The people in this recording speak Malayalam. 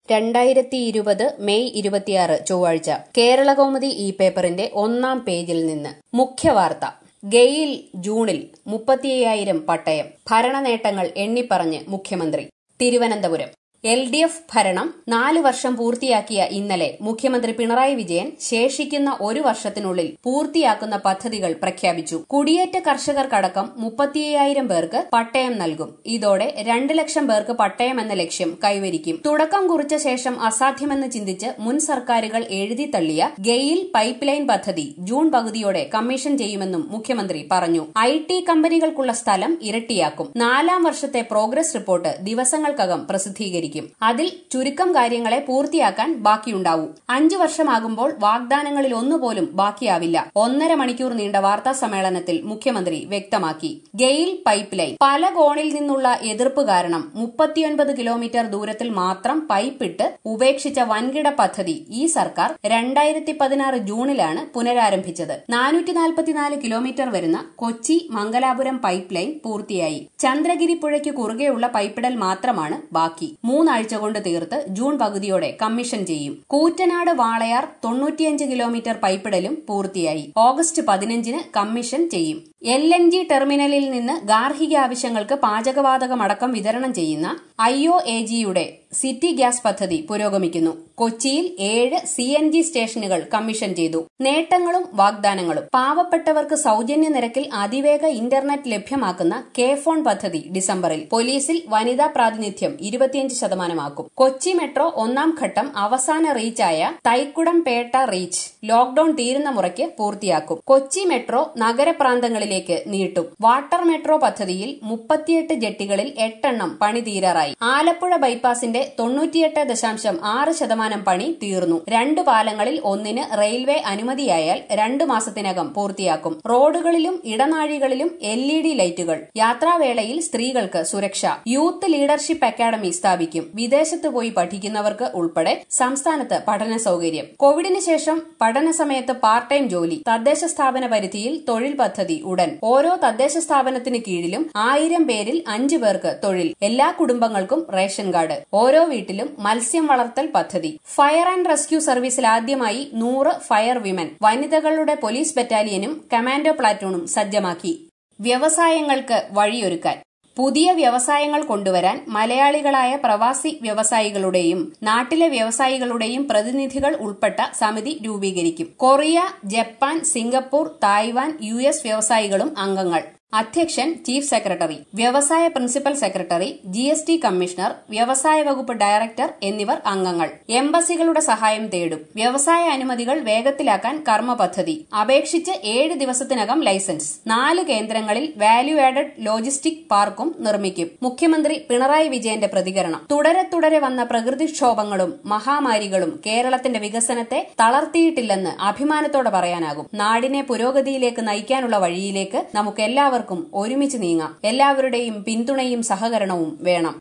രണ്ടായിരത്തി ഇരുപത് മെയ് ഇരുപത്തിയാറ് ചൊവ്വാഴ്ച കേരളകൗമുദി ഈ പേപ്പറിന്റെ ഒന്നാം പേജിൽ നിന്ന് മുഖ്യവാർത്ത ഗെയിൽ ജൂണിൽ മുപ്പത്തിയ്യായിരം പട്ടയം ഭരണനേട്ടങ്ങൾ എണ്ണിപ്പറഞ്ഞ് മുഖ്യമന്ത്രി തിരുവനന്തപുരം എൽ ഡി എഫ് ഭരണം നാല് വർഷം പൂർത്തിയാക്കിയ ഇന്നലെ മുഖ്യമന്ത്രി പിണറായി വിജയൻ ശേഷിക്കുന്ന ഒരു വർഷത്തിനുള്ളിൽ പൂർത്തിയാക്കുന്ന പദ്ധതികൾ പ്രഖ്യാപിച്ചു കുടിയേറ്റ കർഷകർക്കടക്കം മുപ്പത്തിയ്യായിരം പേർക്ക് പട്ടയം നൽകും ഇതോടെ രണ്ട് ലക്ഷം പേർക്ക് പട്ടയം എന്ന ലക്ഷ്യം കൈവരിക്കും തുടക്കം കുറിച്ച ശേഷം അസാധ്യമെന്ന് ചിന്തിച്ച് മുൻ സർക്കാരുകൾ എഴുതി തള്ളിയ ഗെയിൽ പൈപ്പ് ലൈൻ പദ്ധതി ജൂൺ പകുതിയോടെ കമ്മീഷൻ ചെയ്യുമെന്നും മുഖ്യമന്ത്രി പറഞ്ഞു ഐ ടി കമ്പനികൾക്കുള്ള സ്ഥലം ഇരട്ടിയാക്കും നാലാം വർഷത്തെ പ്രോഗ്രസ് റിപ്പോർട്ട് ദിവസങ്ങൾക്കകം പ്രസിദ്ധീകരിക്കും അതിൽ ചുരുക്കം കാര്യങ്ങളെ പൂർത്തിയാക്കാൻ ബാക്കിയുണ്ടാവൂ അഞ്ചു വർഷമാകുമ്പോൾ വാഗ്ദാനങ്ങളിൽ ഒന്നുപോലും ബാക്കിയാവില്ല ഒന്നര മണിക്കൂർ നീണ്ട വാർത്താ സമ്മേളനത്തിൽ മുഖ്യമന്ത്രി വ്യക്തമാക്കി ഗെയിൽ പൈപ്പ് ലൈൻ പല കോണിൽ നിന്നുള്ള എതിർപ്പ് കാരണം മുപ്പത്തിയൊൻപത് കിലോമീറ്റർ ദൂരത്തിൽ മാത്രം പൈപ്പിട്ട് ഉപേക്ഷിച്ച വൻകിട പദ്ധതി ഈ സർക്കാർ രണ്ടായിരത്തി പതിനാറ് ജൂണിലാണ് പുനരാരംഭിച്ചത് നാനൂറ്റി നാൽപ്പത്തിനാല് കിലോമീറ്റർ വരുന്ന കൊച്ചി മംഗലാപുരം പൈപ്പ് ലൈൻ പൂർത്തിയായി ചന്ദ്രഗിരി പുഴയ്ക്ക് കുറുകെയുള്ള പൈപ്പിടൽ മാത്രമാണ് ബാക്കി മൂന്നാഴ്ച കൊണ്ട് തീർത്ത് ജൂൺ പകുതിയോടെ കമ്മീഷൻ ചെയ്യും കൂറ്റനാട് വാളയാർ തൊണ്ണൂറ്റിയഞ്ച് കിലോമീറ്റർ പൈപ്പിടലും പൂർത്തിയായി ഓഗസ്റ്റ് പതിനഞ്ചിന് കമ്മീഷൻ ചെയ്യും എൽ എൻ ജി ടെർമിനലിൽ നിന്ന് ഗാർഹിക ആവശ്യങ്ങൾക്ക് പാചകവാതകമടക്കം വിതരണം ചെയ്യുന്ന ഐ ഒ എ ജിയുടെ സിറ്റി ഗ്യാസ് പദ്ധതി പുരോഗമിക്കുന്നു കൊച്ചിയിൽ ഏഴ് സി എൻ ജി സ്റ്റേഷനുകൾ കമ്മീഷൻ ചെയ്തു നേട്ടങ്ങളും വാഗ്ദാനങ്ങളും പാവപ്പെട്ടവർക്ക് സൌജന്യ നിരക്കിൽ അതിവേഗ ഇന്റർനെറ്റ് ലഭ്യമാക്കുന്ന കെ ഫോൺ പദ്ധതി ഡിസംബറിൽ പോലീസിൽ വനിതാ പ്രാതിനിധ്യം ഇരുപത്തിയഞ്ച് ശതമാനമാക്കും കൊച്ചി മെട്രോ ഒന്നാം ഘട്ടം അവസാന റീച്ചായ തൈക്കുടം പേട്ട റീച്ച് ലോക്ഡൌൺ തീരുന്ന മുറയ്ക്ക് പൂർത്തിയാക്കും കൊച്ചി മെട്രോ നഗരപ്രാന്തങ്ങളിലേക്ക് നീട്ടും വാട്ടർ മെട്രോ പദ്ധതിയിൽ മുപ്പത്തിയെട്ട് ജെട്ടികളിൽ എട്ടെണ്ണം പണി തീരാറായി ആലപ്പുഴ ബൈപ്പാസിന്റെ തൊണ്ണൂറ്റിയെട്ട് ദശാംശം ആറ് ശതമാനം പണി തീർന്നു രണ്ട് പാലങ്ങളിൽ ഒന്നിന് റെയിൽവേ അനുമതിയായാൽ രണ്ടു മാസത്തിനകം പൂർത്തിയാക്കും റോഡുകളിലും ഇടനാഴികളിലും എൽ ഇ ഡി ലൈറ്റുകൾ യാത്രാവേളയിൽ സ്ത്രീകൾക്ക് സുരക്ഷ യൂത്ത് ലീഡർഷിപ്പ് അക്കാദമി സ്ഥാപിക്കും വിദേശത്ത് പോയി പഠിക്കുന്നവർക്ക് ഉൾപ്പെടെ സംസ്ഥാനത്ത് പഠന സൌകര്യം കോവിഡിന് ശേഷം പഠന സമയത്ത് പാർട്ട് ടൈം ജോലി തദ്ദേശ സ്ഥാപന പരിധിയിൽ തൊഴിൽ പദ്ധതി ഉടൻ ഓരോ തദ്ദേശ സ്ഥാപനത്തിന് കീഴിലും ആയിരം പേരിൽ അഞ്ചു പേർക്ക് തൊഴിൽ എല്ലാ കുടുംബങ്ങൾക്കും റേഷൻ കാർഡ് ഓരോ വീട്ടിലും മത്സ്യം വളർത്തൽ പദ്ധതി ഫയർ ആൻഡ് റെസ്ക്യൂ സർവീസിൽ ആദ്യമായി നൂറ് ഫയർ വിമൻ വനിതകളുടെ പോലീസ് ബറ്റാലിയനും കമാൻഡോ പ്ലാറ്റൂണും സജ്ജമാക്കി വ്യവസായങ്ങൾക്ക് വഴിയൊരുക്കാൻ പുതിയ വ്യവസായങ്ങൾ കൊണ്ടുവരാൻ മലയാളികളായ പ്രവാസി വ്യവസായികളുടെയും നാട്ടിലെ വ്യവസായികളുടെയും പ്രതിനിധികൾ ഉൾപ്പെട്ട സമിതി രൂപീകരിക്കും Korea Japan Singapore Taiwan U വ്യവസായികളും അംഗങ്ങൾ അധ്യക്ഷൻ ചീഫ് സെക്രട്ടറി വ്യവസായ principal secretary G S T commissioner വ്യവസായ വകുപ്പ് ഡയറക്ടർ എന്നിവർ അംഗങ്ങൾ എംബസികളുടെ സഹായം തേടും വ്യവസായ അനുമതികൾ വേഗത്തിലാക്കാൻ കർമ്മ പദ്ധതി അപേക്ഷിച്ച് ഏഴ് ദിവസത്തിനകം ലൈസൻസ് നാല് കേന്ദ്രങ്ങളിൽ വാല്യൂ ആഡഡ് ലോജിസ്റ്റിക് പാർക്കും നിർമ്മിക്കും മുഖ്യമന്ത്രി പിണറായി വിജയന്റെ പ്രതികരണം തുടരെ തുടരെ വന്ന പ്രകൃതിക്ഷോഭങ്ങളും മഹാമാരികളും കേരളത്തിന്റെ വികസനത്തെ തളർത്തിയിട്ടില്ലെന്ന് അഭിമാനത്തോടെ പറയാനാകും നാടിനെ പുരോഗതിയിലേക്ക് നയിക്കാനുള്ള വഴിയിലേക്ക് നമുക്ക് എല്ലാവർക്കും ഒരുമിച്ച് നീങ്ങാം എല്ലാവരുടെയും പിന്തുണയും സഹകരണവും വേണം